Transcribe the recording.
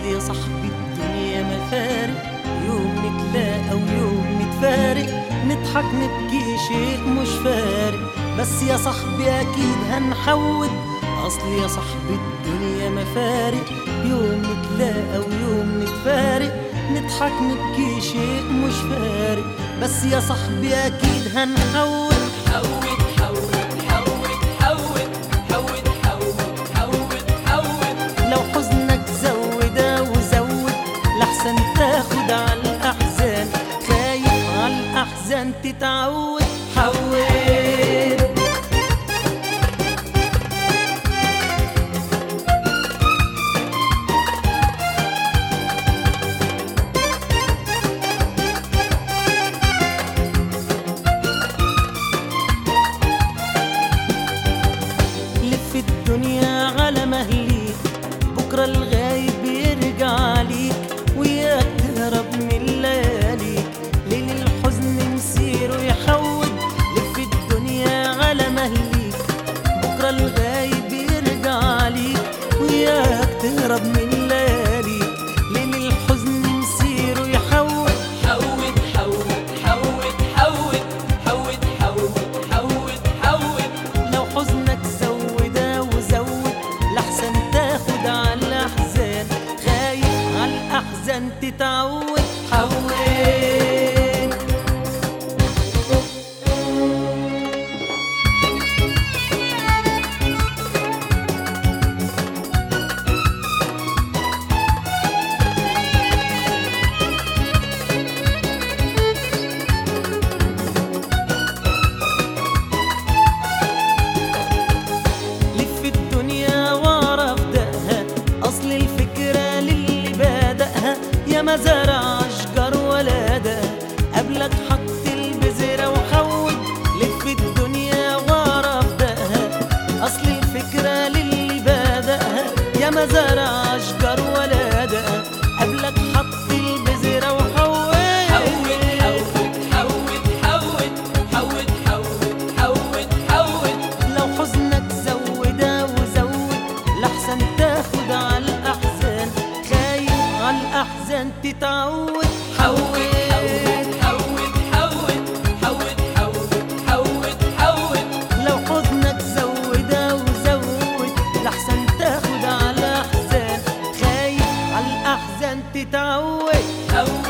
يا صاحبي الدنيا مفارق يوم نتلاقى ويوم نتفارق نضحك نبكي شيء مش فارق بس يا صاحبي اكيد هنحود اصل يا صاحبي الدنيا مفارق يوم نتلاقى ويوم نتفارق نضحك نبكي شيء مش فارق بس يا صاحبي اكيد هنحود حود حود حود حود حود حود حود حود لو حزنك زودها وزود لحسن تاخد على الأحزان خايف على الأحزان تتعود حود لف الدنيا على مهليك بكرة الغايب يرجع ليك وياك تهرب من لياليك ليل الحزن مسيره يحود لف الدنيا على مهليك بكرة الغايب يرجع ليك وياك تهرب من لياليك ليل الحزن مسيره يحود حود حود حود حود حود حود حود حود لو حزنك زودها وزود لحسن تاخد على الأحزان خايف على الأحزان تتعود حود لف الدنيا واعرف دقها اصل الفكرة للي بادئها يا ما زرع اشجار ولا ده قبلك حط البذرة وحود لف الدنيا واعرف دقها اصل الفكرة للي بادئها يا ما زرع اشجار ولا ده قبلك حط البذرة وحود حود حود حود حود حود حود حود حود لو حزنك زودها وزود لحسن تاخد على الأحزان خايف على الأحزان تتعود حود حود حود حود حود حود حود حود لو حزنك زودها وزود لحسن تاخد على الأحزان خايف على الأحزان تتعود حود